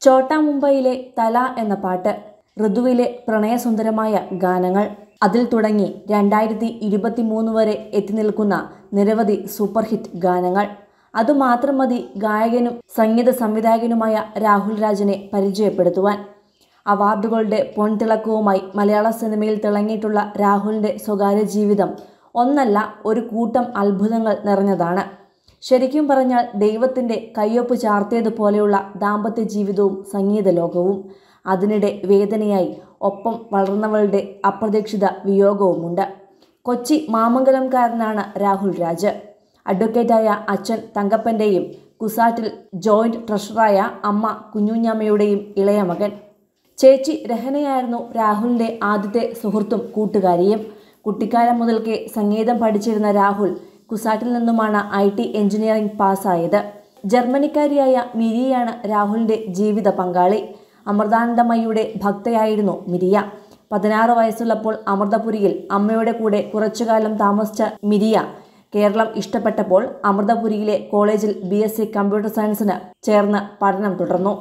ചോട്ടാ മുംബൈയിലെ തല എന്ന പാട്ട് ഋതുവിലെ പ്രണയസുന്ദരമായ ഗാനങ്ങൾ അതിൽ തുടങ്ങി രണ്ടായിരത്തി ഇരുപത്തി മൂന്ന് വരെ എത്തി നിൽക്കുന്ന നിരവധി സൂപ്പർ ഹിറ്റ് ഗാനങ്ങൾ അതുമാത്രം മതി ഗായകനും സംഗീത സംവിധായകനുമായ രാഹുൽ രാജിനെ പരിചയപ്പെടുത്തുവാൻ അവാർഡുകളുടെ പൊൻതിളക്കവുമായി മലയാള സിനിമയിൽ തിളങ്ങിയിട്ടുള്ള രാഹുലിന്റെ സ്വകാര്യ ജീവിതം ഒന്നല്ല ഒരു കൂട്ടം അത്ഭുതങ്ങൾ നിറഞ്ഞതാണ് ശരിക്കും പറഞ്ഞാൽ ദൈവത്തിന്റെ കയ്യൊപ്പ് ചാർത്തിയതുപോലെയുള്ള ദാമ്പത്യ ജീവിതവും സംഗീത ലോകവും അതിനിടെ വേദനയായി ഒപ്പം വളർന്നവളുടെ അപ്രതീക്ഷിത വിയോഗവുമുണ്ട് കൊച്ചി മാമംഗലംകാരനാണ് രാഹുൽ രാജ് അഡ്വക്കേറ്റായ അച്ഛൻ തങ്കപ്പന്റെയും കുസാറ്റിൽ ജോയിന്റ് ട്രഷററായ അമ്മ കുഞ്ഞുഞ്ഞമ്മയുടെയും ഇളയ മകൻ ചേച്ചി രഹനയായിരുന്നു രാഹുലിന്റെ ആദ്യത്തെ സുഹൃത്തും കൂട്ടുകാരിയും കുട്ടിക്കാലം മുതൽക്കേ സംഗീതം പഠിച്ചിരുന്ന രാഹുൽ കുസാറ്റിൽ നിന്നുമാണ് ഐ ടി എഞ്ചിനീയറിംഗ് പാസ്സായത് ജർമ്മനിക്കാരിയായ മിരിയാണ് രാഹുലിന്റെ ജീവിത പങ്കാളി അമൃതാനന്ദമയിയുടെ ഭക്തയായിരുന്നു മിരിയ പതിനാറ് വയസ്സുള്ളപ്പോൾ അമൃതപുരിയിൽ അമ്മയുടെ കൂടെ കുറച്ചുകാലം താമസിച്ച മിരിയ കേരളം ഇഷ്ടപ്പെട്ടപ്പോൾ അമൃതപുരിയിലെ കോളേജിൽ ബി എസ് സി കമ്പ്യൂട്ടർ സയൻസിന് ചേർന്ന് പഠനം തുടർന്നു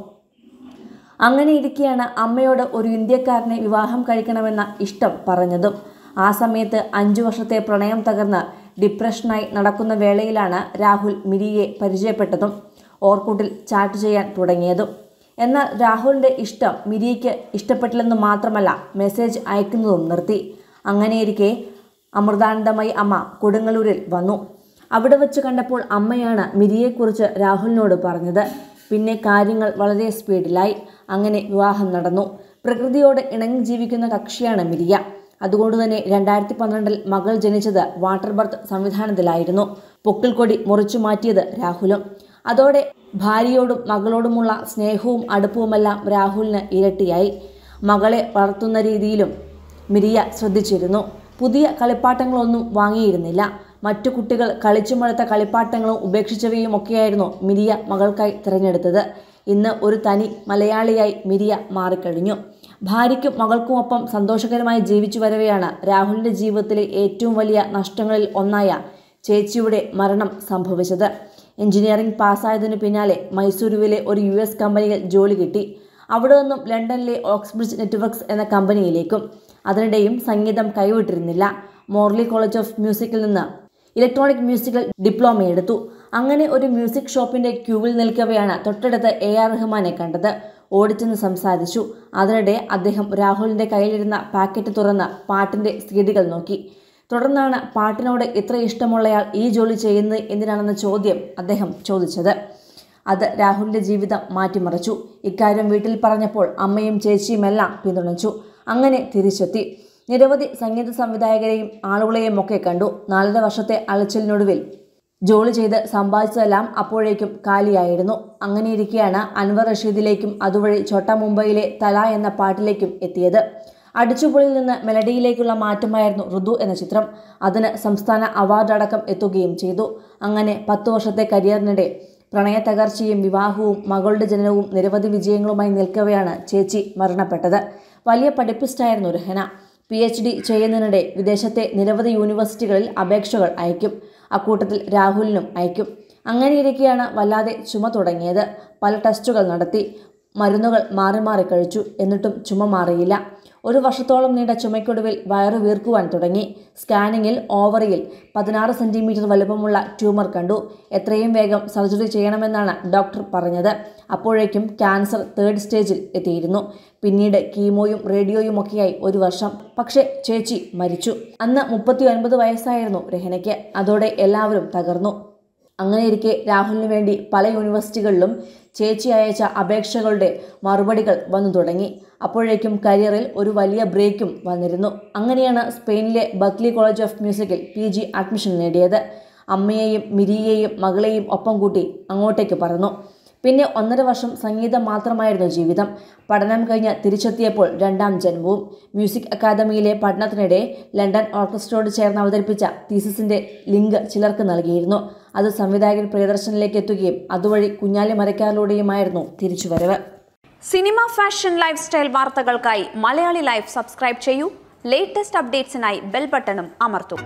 അങ്ങനെ ഇരിക്കെയാണ് അമ്മയോട് ഒരു ഇന്ത്യക്കാരനെ വിവാഹം കഴിക്കണമെന്ന ഇഷ്ടം പറഞ്ഞതും ആ സമയത്ത് അഞ്ചു വർഷത്തെ പ്രണയം തകർന്ന് ഡിപ്രഷനായി നടക്കുന്ന വേളയിലാണ് രാഹുൽ മിരിയെ പരിചയപ്പെട്ടതും ഓർക്കൂട്ടിൽ ചാറ്റ് ചെയ്യാൻ തുടങ്ങിയതും എന്നാൽ രാഹുലിന്റെ ഇഷ്ടം മിരിയയ്ക്ക് ഇഷ്ടപ്പെട്ടില്ലെന്ന് മാത്രമല്ല മെസ്സേജ് അയക്കുന്നതും നിർത്തി അങ്ങനെയിരിക്കെ അമൃതാനന്ദമയി അമ്മ കൊടുങ്ങല്ലൂരിൽ വന്നു അവിടെ വെച്ച് കണ്ടപ്പോൾ അമ്മയാണ് മിരിയെക്കുറിച്ച് രാഹുലിനോട് പറഞ്ഞത് പിന്നെ കാര്യങ്ങൾ വളരെ സ്പീഡിലായി അങ്ങനെ വിവാഹം നടന്നു പ്രകൃതിയോട് ഇണങ്ങി ജീവിക്കുന്ന കക്ഷിയാണ് മിരിയ അതുകൊണ്ട് തന്നെ രണ്ടായിരത്തി പന്ത്രണ്ടിൽ മകൾ ജനിച്ചത് വാട്ടർ ബർത്ത് സംവിധാനത്തിലായിരുന്നു പൊക്കിൾക്കൊടി മുറിച്ചു മാറ്റിയത് രാഹുലും അതോടെ ഭാര്യയോടും മകളോടുമുള്ള സ്നേഹവും അടുപ്പവുമെല്ലാം രാഹുലിന് ഇരട്ടിയായി മകളെ വളർത്തുന്ന രീതിയിലും മിരിയ ശ്രദ്ധിച്ചിരുന്നു പുതിയ കളിപ്പാട്ടങ്ങളൊന്നും വാങ്ങിയിരുന്നില്ല മറ്റു കുട്ടികൾ കളിച്ചുമടുത്ത കളിപ്പാട്ടങ്ങളും ഉപേക്ഷിച്ചവയും ഒക്കെയായിരുന്നു മിരിയ മകൾക്കായി തിരഞ്ഞെടുത്തത് ഇന്ന് ഒരു തനി മലയാളിയായി മിരിയ മാറിക്കഴിഞ്ഞു ഭാര്യയ്ക്കും മകൾക്കുമൊപ്പം സന്തോഷകരമായി ജീവിച്ചു വരവെയാണ് രാഹുലിന്റെ ജീവിതത്തിലെ ഏറ്റവും വലിയ നഷ്ടങ്ങളിൽ ഒന്നായ ചേച്ചിയുടെ മരണം സംഭവിച്ചത് എഞ്ചിനീയറിംഗ് പാസ്സായതിനു പിന്നാലെ മൈസൂരുവിലെ ഒരു യു എസ് കമ്പനിയിൽ ജോലി കിട്ടി അവിടെ നിന്നും ലണ്ടനിലെ ഓക്സ്ബ്രിഡ്ജ് നെറ്റ്വർക്ക്സ് എന്ന കമ്പനിയിലേക്കും അതിനിടെയും സംഗീതം കൈവിട്ടിരുന്നില്ല മോർലി കോളേജ് ഓഫ് മ്യൂസിക്കിൽ നിന്ന് ഇലക്ട്രോണിക് മ്യൂസിക്കൽ ഡിപ്ലോമ എടുത്തു അങ്ങനെ ഒരു മ്യൂസിക് ഷോപ്പിന്റെ ക്യൂവിൽ നിൽക്കവെയാണ് തൊട്ടടുത്ത് എ ആർ റഹ്മാനെ കണ്ടത് ഓടിച്ചെന്ന് സംസാരിച്ചു അതിനിടെ അദ്ദേഹം രാഹുലിന്റെ കയ്യിലിരുന്ന പാക്കറ്റ് തുറന്ന് പാട്ടിന്റെ സീഡികൾ നോക്കി തുടർന്നാണ് പാട്ടിനോട് ഇത്ര ഇഷ്ടമുള്ളയാൾ ഈ ജോലി ചെയ്യുന്നത് എന്തിനാണെന്ന ചോദ്യം അദ്ദേഹം ചോദിച്ചത് അത് രാഹുലിന്റെ ജീവിതം മാറ്റിമറിച്ചു ഇക്കാര്യം വീട്ടിൽ പറഞ്ഞപ്പോൾ അമ്മയും ചേച്ചിയും എല്ലാം പിന്തുണച്ചു അങ്ങനെ തിരിച്ചെത്തി നിരവധി സംഗീത സംവിധായകരെയും ആളുകളെയും ഒക്കെ കണ്ടു നാലര വർഷത്തെ അലച്ചിലിനൊടുവിൽ ജോലി ചെയ്ത് സമ്പാദിച്ചതെല്ലാം അപ്പോഴേക്കും കാലിയായിരുന്നു അങ്ങനെയിരിക്കെയാണ് അൻവർ റഷീദിലേക്കും അതുവഴി ചോട്ടാ മുംബൈയിലെ തല എന്ന പാട്ടിലേക്കും എത്തിയത് അടിച്ചുപൊളിയിൽ നിന്ന് മെലഡിയിലേക്കുള്ള മാറ്റമായിരുന്നു ഋതു എന്ന ചിത്രം അതിന് സംസ്ഥാന അവാർഡ് അടക്കം എത്തുകയും ചെയ്തു അങ്ങനെ പത്തു വർഷത്തെ കരിയറിനിടെ പ്രണയ തകർച്ചയും വിവാഹവും മകളുടെ ജനനവും നിരവധി വിജയങ്ങളുമായി നിൽക്കവെയാണ് ചേച്ചി മരണപ്പെട്ടത് വലിയ പഠിപ്പിസ്റ്റായിരുന്നു രഹന പി എച്ച് ഡി ചെയ്യുന്നതിനിടെ വിദേശത്തെ നിരവധി യൂണിവേഴ്സിറ്റികളിൽ അപേക്ഷകൾ അയക്കും അക്കൂട്ടത്തിൽ രാഹുലിനും അയക്കും അങ്ങനെയിരിക്കെയാണ് വല്ലാതെ ചുമ തുടങ്ങിയത് പല ടെസ്റ്റുകൾ നടത്തി മരുന്നുകൾ മാറി മാറി കഴിച്ചു എന്നിട്ടും ചുമ മാറിയില്ല ഒരു വർഷത്തോളം നീണ്ട ചുമയ്ക്കൊടുവിൽ വയറു വീർക്കുവാൻ തുടങ്ങി സ്കാനിങ്ങിൽ ഓവറിയിൽ പതിനാറ് സെന്റിമീറ്റർ വലുപ്പമുള്ള ട്യൂമർ കണ്ടു എത്രയും വേഗം സർജറി ചെയ്യണമെന്നാണ് ഡോക്ടർ പറഞ്ഞത് അപ്പോഴേക്കും ക്യാൻസർ തേർഡ് സ്റ്റേജിൽ എത്തിയിരുന്നു പിന്നീട് കീമോയും റേഡിയോയും ഒക്കെയായി ഒരു വർഷം പക്ഷേ ചേച്ചി മരിച്ചു അന്ന് മുപ്പത്തി ഒൻപത് വയസ്സായിരുന്നു രഹനയ്ക്ക് അതോടെ എല്ലാവരും തകർന്നു അങ്ങനെയിരിക്കെ രാഹുലിന് വേണ്ടി പല യൂണിവേഴ്സിറ്റികളിലും ചേച്ചി അയച്ച അപേക്ഷകളുടെ മറുപടികൾ വന്നു തുടങ്ങി അപ്പോഴേക്കും കരിയറിൽ ഒരു വലിയ ബ്രേക്കും വന്നിരുന്നു അങ്ങനെയാണ് സ്പെയിനിലെ ബക്ലി കോളേജ് ഓഫ് മ്യൂസിക്കിൽ പി ജി അഡ്മിഷൻ നേടിയത് അമ്മയെയും മിരിയെയും മകളെയും ഒപ്പം കൂട്ടി അങ്ങോട്ടേക്ക് പറന്നു പിന്നെ ഒന്നര വർഷം സംഗീതം മാത്രമായിരുന്നു ജീവിതം പഠനം കഴിഞ്ഞ് തിരിച്ചെത്തിയപ്പോൾ രണ്ടാം ജന്മവും മ്യൂസിക് അക്കാദമിയിലെ പഠനത്തിനിടെ ലണ്ടൻ ഓർക്കസ്ട്രയോട് ചേർന്ന് അവതരിപ്പിച്ച തീസിസിന്റെ ലിങ്ക് ചിലർക്ക് നൽകിയിരുന്നു അത് സംവിധായകൻ പ്രിയദർശനിലേക്ക് എത്തുകയും അതുവഴി കുഞ്ഞാലി മരക്കാരിലൂടെയുമായിരുന്നു തിരിച്ചുവരവ് സിനിമ ഫാഷൻ ലൈഫ് സ്റ്റൈൽ വാർത്തകൾക്കായി മലയാളി ലൈഫ് സബ്സ്ക്രൈബ് ചെയ്യൂ ലേറ്റസ്റ്റ് അപ്ഡേറ്റ്സിനായി ബെൽ ബട്ടണും അമർത്തും